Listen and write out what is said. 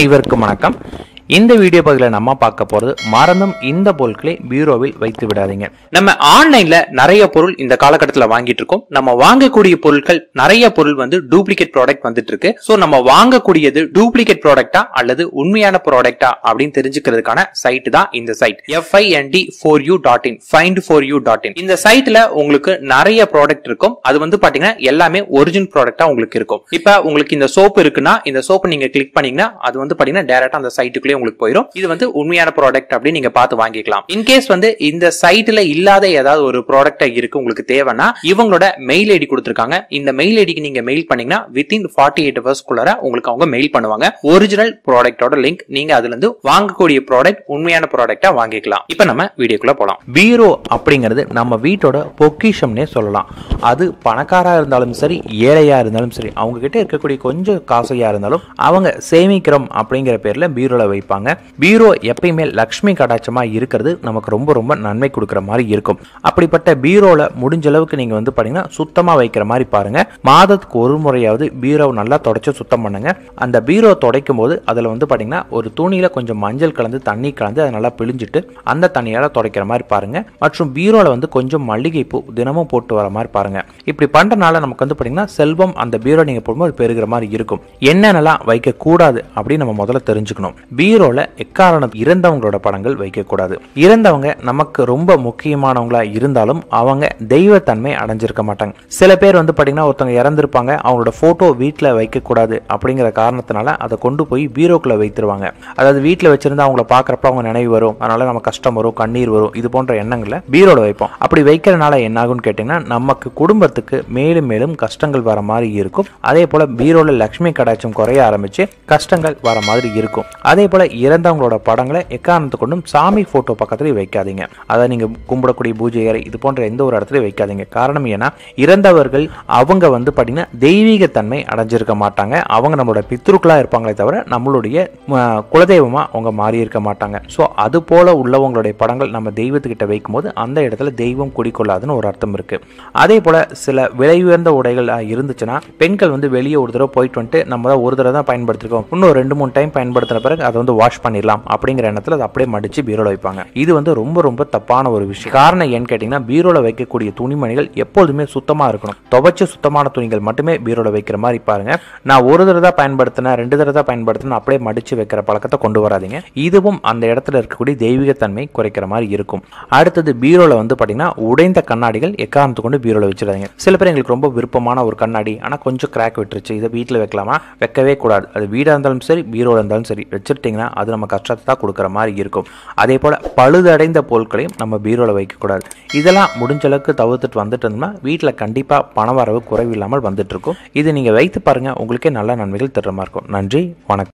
அனைவருக்கும் வணக்கம் இந்த வீடியோ பகுதியில் நம்ம பார்க்க போறது மறந்தும் இந்த பொருட்களை பீரோவில் வைத்து விடாதீங்க நம்ம ஆன்லைன்ல நிறைய பொருள் இந்த காலகட்டத்தில் வாங்கிட்டு இருக்கோம் நம்ம வாங்கக்கூடிய பொருட்கள் நிறைய பொருள் வந்து டூப்ளிகேட் ப்ராடக்ட் வந்துட்டு இருக்கு ஸோ நம்ம வாங்கக்கூடியது டூப்ளிகேட் ப்ராடக்டா அல்லது உண்மையான ப்ராடக்டா அப்படின்னு தெரிஞ்சுக்கிறதுக்கான சைட் தான் இந்த site FIND four U dot in find four U dot in இந்த சைட்ல உங்களுக்கு நிறைய ப்ராடக்ட் இருக்கும் அது வந்து பாத்தீங்கன்னா எல்லாமே ஒரிஜினல் ப்ராடக்டா உங்களுக்கு இருக்கும் இப்ப உங்களுக்கு இந்த சோப்பு இருக்குன்னா இந்த சோப்பு நீங்க கிளிக் பண்ணீங்கன்னா அது வந்து பாத்தீங்கன்னா டேரக்டா அந்த சைட்டுக்குள்ளே உங்களுக்கு போயிடும் இது வந்து உண்மையான ப்ராடக்ட் அப்படின்னு நீங்க பார்த்து வாங்கிக்கலாம் இன்கேஸ் வந்து இந்த சைட்ல இல்லாத ஏதாவது ஒரு ப்ராடக்ட் இருக்கு உங்களுக்கு தேவைன்னா இவங்களோட மெயில் ஐடி கொடுத்துருக்காங்க இந்த மெயில் ஐடிக்கு நீங்க மெயில் பண்ணீங்கன்னா வித்தின் ஃபார்ட்டி எயிட் ஹவர்ஸ்க்குள்ளார உங்களுக்கு அவங்க மெயில் பண்ணுவாங்க ஒரிஜினல் ப்ராடக்டோட லிங்க் நீங்க அதுல இருந்து வாங்கக்கூடிய ப்ராடக்ட் உண்மையான ப்ராடக்டா வாங்கிக்கலாம் இப்ப நம்ம வீடியோக்குள்ள போலாம் பீரோ அப்படிங்கிறது நம்ம வீட்டோட பொக்கிஷம்னே சொல்லலாம் அது பணக்காரா இருந்தாலும் சரி ஏழையா இருந்தாலும் சரி அவங்க கிட்ட இருக்கக்கூடிய கொஞ்சம் காசையா இருந்தாலும் அவங்க சேமிக்கிறோம் அப்படிங்கிற பேர்ல பீரோல வைப்பாங்க பீரோ எப்பயுமே லக்ஷ்மி கடாட்சமா இருக்கிறது நமக்கு ரொம்ப ரொம்ப நன்மை கொடுக்குற மாதிரி இருக்கும் அப்படிப்பட்ட பீரோல முடிஞ்ச அளவுக்கு நீங்க வந்து பாத்தீங்கன்னா சுத்தமா வைக்கிற மாதிரி பாருங்க மாதத்துக்கு ஒரு முறையாவது பீரோ நல்லா தொடச்சு சுத்தம் பண்ணுங்க அந்த பீரோ துடைக்கும் போது அதுல வந்து பாத்தீங்கன்னா ஒரு துணியில கொஞ்சம் மஞ்சள் கலந்து தண்ணி கலந்து அதை நல்லா பிழிஞ்சிட்டு அந்த தண்ணியால துடைக்கிற மாதிரி பாருங்க மற்றும் பீரோல வந்து கொஞ்சம் மல்லிகைப்பூ தினமும் போட்டு வர மாதிரி பாருங்க இப்படி பண்றனால நமக்கு வந்து பாத்தீங்கன்னா செல்வம் அந்த பீரோ நீங்க போடும்போது பெருகிற மாதிரி இருக்கும் என்னென்னலாம் வைக்க கூடாது அப்படின்னு நம்ம முதல்ல தெரிஞ்சுக்கணும் பீரோல எக்காரணம் இறந்தவங்களோட படங்கள் வைக்க கூடாது இறந்தவங்க நமக்கு ரொம்ப முக்கியமானவங்களா இருந்தாலும் அவங்க தெய்வத்தன்மை அடைஞ்சிருக்க மாட்டாங்க சில பேர் வந்து பாத்தீங்கன்னா ஒருத்தவங்க இறந்திருப்பாங்க அவங்களோட போட்டோ வீட்டில் வைக்க கூடாது அப்படிங்கிற காரணத்தினால அதை கொண்டு போய் பீரோக்குள்ள வைத்துருவாங்க அதாவது வீட்டில் வச்சிருந்தா அவங்கள பார்க்கறப்ப அவங்க நினைவு வரும் அதனால நம்ம கஷ்டம் வரும் கண்ணீர் வரும் இது போன்ற எண்ணங்களை பீரோல வைப்போம் அப்படி வைக்கிறனால என்ன ஆகும்னு கேட்டீங்கன்னா நமக்கு குடும்பத்துக்கு மேலும் மேலும் கஷ்டங்கள் வர மாதிரி இருக்கும் அதே போல பீரோல லக்ஷ்மி கடாட்சம் குறைய ஆரம்பிச்சு கஷ்டங்கள் வர மாதிரி இருக்கும் அதே போல இறந்தவங்களோட படங்களை எக்காரணத்து கொண்டும் சாமி போட்டோ பக்கத்துல வைக்காதீங்க அதை நீங்க கும்பிடக்கூடிய பூஜை அறை இது போன்ற எந்த ஒரு இடத்துலயும் வைக்காதீங்க காரணம் ஏன்னா இறந்தவர்கள் அவங்க வந்து பாத்தீங்கன்னா தெய்வீக தன்மை அடைஞ்சிருக்க மாட்டாங்க அவங்க நம்மளோட பித்ருக்களா இருப்பாங்களே தவிர நம்மளுடைய ம, குலதெய்வமா அவங்க மாறி இருக்க மாட்டாங்க ஸோ அது போல உள்ளவங்களுடைய படங்கள் நம்ம தெய்வத்துக்கிட்ட வைக்கும்போது அந்த இடத்துல தெய்வம் குடிக்கொள்ளாதுன்னு ஒரு அர்த்தம் இருக்கு அதே போல சில விலை உயர்ந்த உடைகள் அஹ், இருந்துச்சுன்னா பெண்கள் வந்து வெளியே ஒரு தடவை போயிட்டு வந்துட்டு நம்ம தான் ஒரு தடவை தான் பயன்படுத்திருக்கோம் இன்னும் ரெண்டு மூணு டைம் பயன்படுத்தின பிறகு அதை வந்து வாஷ் பண்ணிடலாம் அப்படிங்கிற எண்ணத்தில் அதை அப்படியே மடிச்சு பீரோல வைப்பாங்க இது வந்து ரொம்ப ரொம்ப தப்பான ஒரு விஷயம் காரணம் ஏன்னு கேட்டிங்கன்னா பீரோல வைக்கக்கூடிய துணிமணிகள் எப்பொழுதுமே சுத்தமா இருக்கணும் துவைச்ச சுத்தமான துணிகள் மட்டுமே பீரோல வைக்கிற மாதிரி பாருங்க நான் ஒரு தடவை தான் பயன்படுத்தினேன் ரெண்டு தடவை தான் பயன்படுத்தினேன் அப்படியே மடிச்சு வைக்கிற பழக்கத்தை கொண்டு வராதீங்க இதுவும் அந்த இடத்துல இருக்கக்கூடிய தெய்வீகத்தன்மை குறைக்கிற மாதிரி இருக்கும் அடுத்தது பீரோல வந்து பாத்தீங்கன்னா உடைந்த கண்ணாடிகள் எக்காரணத்து கொண்டு பீரோல வச்சிடாதீங்க சில பேர் எங்களுக்கு ரொம்ப விருப்பமான ஒரு கண்ணாடி ஆனா கொஞ்சம் கிராக் விட்டுருச்சு இதை வீட்டில் வைக்கலாமா வைக்கவே கூடாது அது வீடா இருந்தாலும் சரி பீரோல இருந்தாலும் சரி வச்சிருட்டீங்கன்னா அது நம்ம கஷ்டத்தை தான் கொடுக்குற மாதிரி இருக்கும் அதே போல பழுதடைந்த பொருட்களையும் நம்ம பீரோல வைக்கக்கூடாது இதெல்லாம் முடிஞ்ச அளவுக்கு தவிர்த்துட்டு வந்துட்டு இருந்தோம்னா வீட்டில் கண்டிப்பா பண வரவு குறைவில்லாமல் வந்துட்டு இருக்கும் இது நீங்க வைத்து பாருங்க உங்களுக்கே நல்ல நன்மைகள் தர்ற மாதிரி இருக்கும் நன்றி வணக்கம்